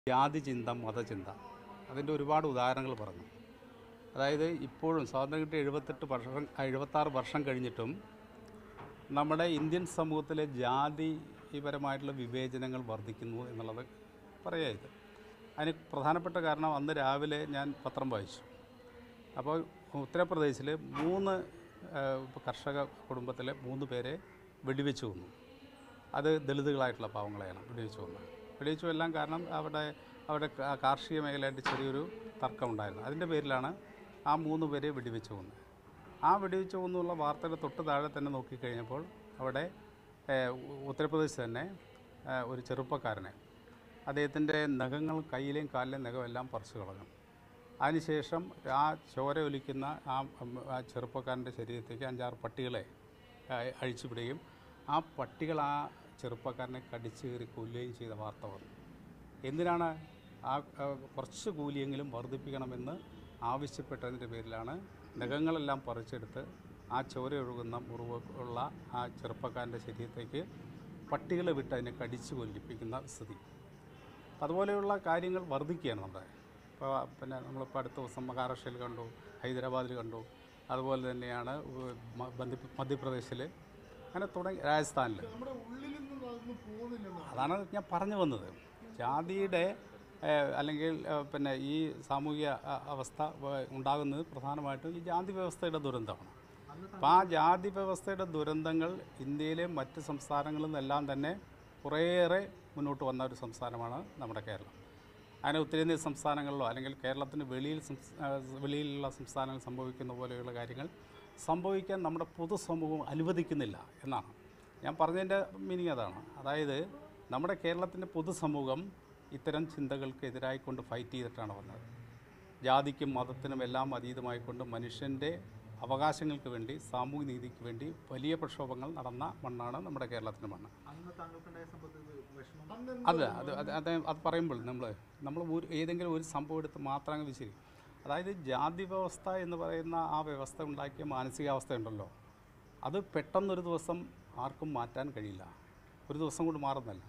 ജാതി ചിന്ത മതചിന്ത അതിൻ്റെ ഒരുപാട് ഉദാഹരണങ്ങൾ പറഞ്ഞു അതായത് ഇപ്പോഴും സ്വാതന്ത്ര്യം കിട്ടി എഴുപത്തെട്ട് വർഷം എഴുപത്താറ് വർഷം കഴിഞ്ഞിട്ടും നമ്മുടെ ഇന്ത്യൻ സമൂഹത്തിലെ ജാതിപരമായിട്ടുള്ള വിവേചനങ്ങൾ വർദ്ധിക്കുന്നു എന്നുള്ളത് പറയായത് അതിന് പ്രധാനപ്പെട്ട കാരണം അന്ന് രാവിലെ ഞാൻ പത്രം വായിച്ചു അപ്പോൾ ഉത്തർപ്രദേശിൽ മൂന്ന് ഏഹ്, കർഷക കുടുംബത്തിലെ മൂന്ന് പേരെ വെടിവെച്ച് കൊന്നു അത് ദളിതുകളായിട്ടുള്ള പാവങ്ങളെയാണ് വെടിവെച്ച് കൊന്നത് വെടിവെച്ചു എല്ലാം കാരണം അവിടെ അവിടെ കാ- കാർഷിക മേഖലയായിട്ട് ചെറിയൊരു തർക്കം ഉണ്ടായിരുന്നു അതിൻ്റെ പേരിലാണ് ആ മൂന്ന് പേരെ വെടിവെച്ച് കൊന്നത് ആ വെടിവെച്ച് കൊന്നുള്ള വാർത്തയുടെ തൊട്ട് താഴെ തന്നെ നോക്കിക്കഴിഞ്ഞപ്പോൾ അവിടെ ഏഹ്, ഉ- ഉത്തർപ്രദേശ് തന്നെ ഏഹ്, ഒരു ചെറുപ്പക്കാരനെ അദ്ദേഹത്തിൻ്റെ നഖങ്ങൾ കയ്യിലെയും കാലിലെയും നഖമെല്ലാം പറിച്ചു കളഞ്ഞു അതിനുശേഷം ആ ചോര ഒലിക്കുന്ന ആ ഉം, ആ ചെറുപ്പക്കാരൻ്റെ ശരീരത്തേക്ക് അഞ്ചാറ് പട്ടികളെ ആ, അഴിച്ചുവിടുകയും ആ പട്ടികൾ ആ ചെറുപ്പക്കാരനെ കടിച്ചു കയറി കൊല്ലുകയും ചെയ്ത വാർത്ത വന്നു എന്തിനാണ് ആ ആ, കുറച്ച് കൂലിയെങ്കിലും വർദ്ധിപ്പിക്കണമെന്ന് ആവശ്യപ്പെട്ടതിൻ്റെ പേരിലാണ് നഖങ്ങളെല്ലാം പറിച്ചെടുത്ത് ആ ചോര ഒഴുകുന്ന മുറിവ് ഉള്ള ആ ചെറുപ്പക്കാരൻ്റെ ശരീരത്തേക്ക് പട്ടികളെ വിട്ട് അതിനെ കടിച്ചു കൊല്ലിപ്പിക്കുന്ന സ്ഥിതി അപ്പം അതുപോലെയുള്ള കാര്യങ്ങൾ വർദ്ധിക്കുകയാണ് നമ്മുടെ ഇപ്പോൾ പിന്നെ നമ്മളിപ്പോൾ അടുത്ത ദിവസം മഹാരാഷ്ട്രയിൽ കണ്ടു ഹൈദരാബാദിൽ കണ്ടു അതുപോലെ തന്നെയാണ് ഉ- മ- മധ്യ മധ്യപ്രദേശിൽ അങ്ങനെ തുടങ്ങി രാജസ്ഥാനിൽ നമ്മുടെ ഉള്ളിൽ നിന്ന് അതൊന്നും പോകുന്നില്ലെന്നാണ് അതാണ് ഞാൻ പറഞ്ഞു വന്നത് ജാതിയുടെ ഏഹ്, അല്ലെങ്കിൽ ഏഹ്, പിന്നെ ഈ സാമൂഹിക അ- അവസ്ഥ വ- ഉണ്ടാകുന്നത് പ്രധാനമായിട്ടും ഈ ജാതി വ്യവസ്ഥയുടെ ദുരന്തമാണ് അപ്പോൾ ആ ജാതി വ്യവസ്ഥയുടെ ദുരന്തങ്ങൾ ഇന്ത്യയിലെ മറ്റ് സംസ്ഥാനങ്ങളിൽ നിന്നെല്ലാം തന്നെ കുറേയേറെ മുന്നോട്ട് വന്ന ഒരു സംസ്ഥാനമാണ് നമ്മുടെ കേരളം അങ്ങനെ ഉത്തരേന്ത്യൻ സംസ്ഥാനങ്ങളിലോ അല്ലെങ്കിൽ കേരളത്തിന് വെളിയിൽ സംസ്- ആ, വെളിയിലുള്ള സംസ്ഥാനങ്ങൾ സംഭവിക്കുന്ന പോലെയുള്ള കാര്യങ്ങൾ സംഭവിക്കാൻ നമ്മുടെ പൊതുസമൂഹം അനുവദിക്കുന്നില്ല എന്നാണ് ഞാൻ പറഞ്ഞതിൻ്റെ മീനിങ് അതാണ് അതായത് നമ്മുടെ കേരളത്തിൻ്റെ പൊതുസമൂഹം ഇത്തരം ചിന്തകൾക്ക് എതിരായിക്കൊണ്ട് ഫൈറ്റ് ചെയ്തിട്ടാണ് വന്നത് ജാതിക്കും മതത്തിനും എല്ലാം അതീതമായിക്കൊണ്ട് മനുഷ്യൻ്റെ അവകാശങ്ങൾക്ക് വേണ്ടി സാമൂഹ്യ നീതിക്ക് വേണ്ടി വലിയ പ്രക്ഷോഭങ്ങൾ നടന്ന മണ്ണാണ് നമ്മുടെ കേരളത്തിൻ്റെ മണ്ണ് അന്ന് താങ്കൾക്കുണ്ടായ സംബന്ധിച്ച് വിഷമം അന്ന് അല്ല അത് അത് അത് അത് പറയുമ്പോൾ നമ്മൾ നമ്മൾ ഒരു ഏതെങ്കിലും ഒരു സംഭവം എടുത്ത് മാത്രം അങ്ങ് വിശരി അതായത് ജാതി വ്യവസ്ഥ എന്ന് പറയുന്ന ആ വ്യവസ്ഥ ഉണ്ടാക്കിയ മാനസികാവസ്ഥ ഉണ്ടല്ലോ അത് പെട്ടെന്നൊരു ദിവസം ആർക്കും മാറ്റാൻ കഴിയില്ല ഒരു ദിവസം കൊണ്ട് മാറുന്നല്ല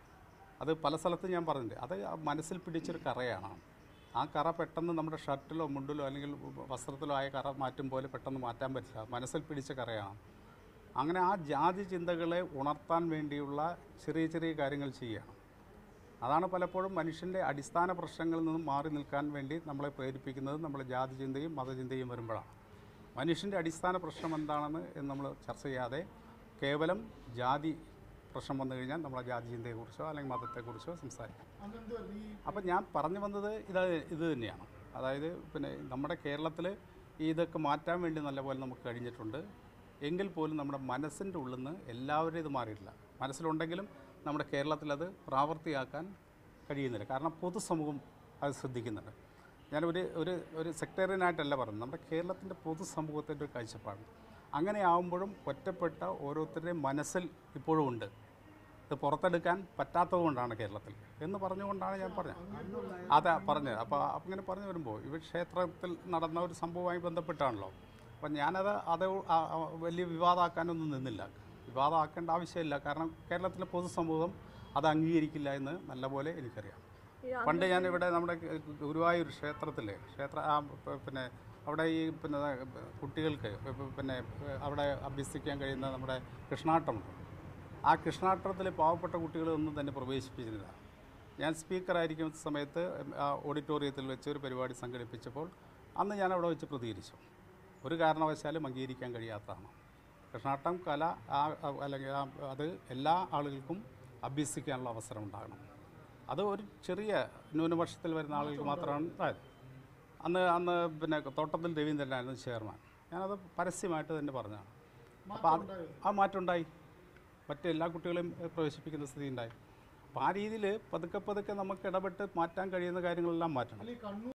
അത് പല സ്ഥലത്തും ഞാൻ പറഞ്ഞിട്ടുണ്ട് അത് ആ മനസ്സിൽ പിടിച്ചൊരു കറയാണ് ആ കറ പെട്ടെന്ന് നമ്മുടെ ഷർട്ടിലോ മുണ്ടിലോ അല്ലെങ്കിൽ വസ്ത്രത്തിലോ ആയ കറ മാറ്റും പോലെ പെട്ടെന്ന് മാറ്റാൻ പറ്റില്ല മനസ്സിൽ പിടിച്ച കറയാണ് അങ്ങനെ ആ ജാതി ചിന്തകളെ ഉണർത്താൻ വേണ്ടിയുള്ള ചെറിയ ചെറിയ കാര്യങ്ങൾ ചെയ്യുകയാണ് അതാണ് പലപ്പോഴും മനുഷ്യൻ്റെ അടിസ്ഥാന പ്രശ്നങ്ങളിൽ നിന്നും മാറി നിൽക്കാൻ വേണ്ടി നമ്മളെ പ്രേരിപ്പിക്കുന്നത് നമ്മൾ ജാതി ചിന്തയും മതചിന്തയും വരുമ്പോഴാണ് മനുഷ്യൻ്റെ അടിസ്ഥാന പ്രശ്നം എന്താണെന്ന് എന്ന് നമ്മൾ ചർച്ച ചെയ്യാതെ കേവലം ജാതി പ്രശ്നം വന്നു കഴിഞ്ഞാൽ നമ്മളെ ജാതി ചിന്തയെക്കുറിച്ചോ അല്ലെങ്കിൽ മതത്തെക്കുറിച്ചോ സംസാരിക്കാം അന്നെന്തോ ഈ അപ്പം ഞാൻ പറഞ്ഞു വന്നത് ഇത് ഇത് തന്നെയാണ് അതായത് പിന്നെ നമ്മുടെ കേരളത്തിൽ ഇതൊക്കെ മാറ്റാൻ വേണ്ടി നല്ലപോലെ നമുക്ക് കഴിഞ്ഞിട്ടുണ്ട് എങ്കിൽ പോലും നമ്മുടെ മനസ്സിൻ്റെ ഉള്ളിൽ നിന്ന് എല്ലാവരും ഇത് മാറിയിട്ടില്ല മനസ്സിലുണ്ടെങ്കിലും നമ്മുടെ കേരളത്തിൽ അത് പ്രാവർത്തിയാക്കാൻ കഴിയുന്നില്ല കാരണം പൊതുസമൂഹം അത് ശ്രദ്ധിക്കുന്നുണ്ട് ഞാൻ ഒരു ഒരു ഒരു സെക്ടറിയനായിട്ടല്ല പറയുന്നത് നമ്മുടെ കേരളത്തിൻ്റെ പൊതുസമൂഹത്തിൻ്റെ ഒരു കാഴ്ചപ്പാട് അങ്ങനെ ആകുമ്പോഴും ഒറ്റപ്പെട്ട ഓരോരുത്തരുടെയും മനസ്സിൽ ഇപ്പോഴും ഉണ്ട് ഇത് പുറത്തെടുക്കാൻ പറ്റാത്തത് കൊണ്ടാണ് കേരളത്തിൽ എന്ന് പറഞ്ഞുകൊണ്ടാണ് ഞാൻ പറഞ്ഞത് അതെ പറഞ്ഞത് അപ്പോൾ അങ്ങനെ പറഞ്ഞു വരുമ്പോൾ ഇവ ക്ഷേത്രത്തിൽ നടന്ന ഒരു സംഭവവുമായി ബന്ധപ്പെട്ടാണല്ലോ അപ്പം ഞാനത് അത് ആ- ആ വലിയ വിവാദമാക്കാനൊന്നും നിന്നില്ല വിവാദമാക്കേണ്ട ആവശ്യമില്ല കാരണം കേരളത്തിലെ പൊതുസമൂഹം അത് അംഗീകരിക്കില്ല എന്ന് നല്ലപോലെ എനിക്കറിയാം പണ്ട് ഞാൻ ഇവിടെ നമ്മുടെ ഗുരുവായൂർ ക്ഷേത്രത്തിലെ ക്ഷേത്ര ആ പ- പിന്നെ അവിടെ ഈ പിന്നെ കുട്ടികൾക്ക് ഇപ്പ- പിന്നെ അവിടെ അഭ്യസിക്കാൻ കഴിയുന്ന നമ്മുടെ കൃഷ്ണാട്ടമുണ്ട് ആ കൃഷ്ണാട്ടത്തിൽ പാവപ്പെട്ട കുട്ടികളെ ഒന്നും തന്നെ പ്രവേശിപ്പിച്ചിരുന്നില്ല ഞാൻ സ്പീക്കറായിരിക്കുന്ന സമയത്ത് ആ ഓഡിറ്റോറിയത്തിൽ വെച്ച് ഒരു പരിപാടി സംഘടിപ്പിച്ചപ്പോൾ അന്ന് ഞാൻ അവിടെ വെച്ച് പ്രതികരിച്ചു ഒരു കാരണവശാലും അംഗീകരിക്കാൻ കഴിയാത്തതാണ് കൃഷ്ണാട്ടം കല ആ ആ- അല്ലെങ്കിൽ ആ അത് എല്ലാ ആളുകൾക്കും അഭ്യസിക്കാനുള്ള അവസരം ഉണ്ടാകണം അത് ഒരു ചെറിയ ന്യൂനപക്ഷത്തിൽ വരുന്ന ആളുകൾക്ക് മാത്രമാണ് അതായത് അന്ന് അന്ന് പിന്നെ തോട്ടത്തിൽ രവീന്ദ്രനായിരുന്നു ചെയർമാൻ ഞാനത് പരസ്യമായിട്ട് തന്നെ പറഞ്ഞതാണ് അപ്പോൾ അത് ആ മാറ്റം ഉണ്ടായി മറ്റെല്ലാ കുട്ടികളെയും ഏഹ്, പ്രവേശിപ്പിക്കുന്ന സ്ഥിതി ഉണ്ടായി അപ്പോൾ ആ രീതിയിൽ പതുക്കെ പതുക്കെ നമുക്ക് ഇടപെട്ട് മാറ്റാൻ കഴിയുന്ന കാര്യങ്ങളെല്ലാം മാറ്റണം അല്ലെങ്കിൽ കണ്ണൂർ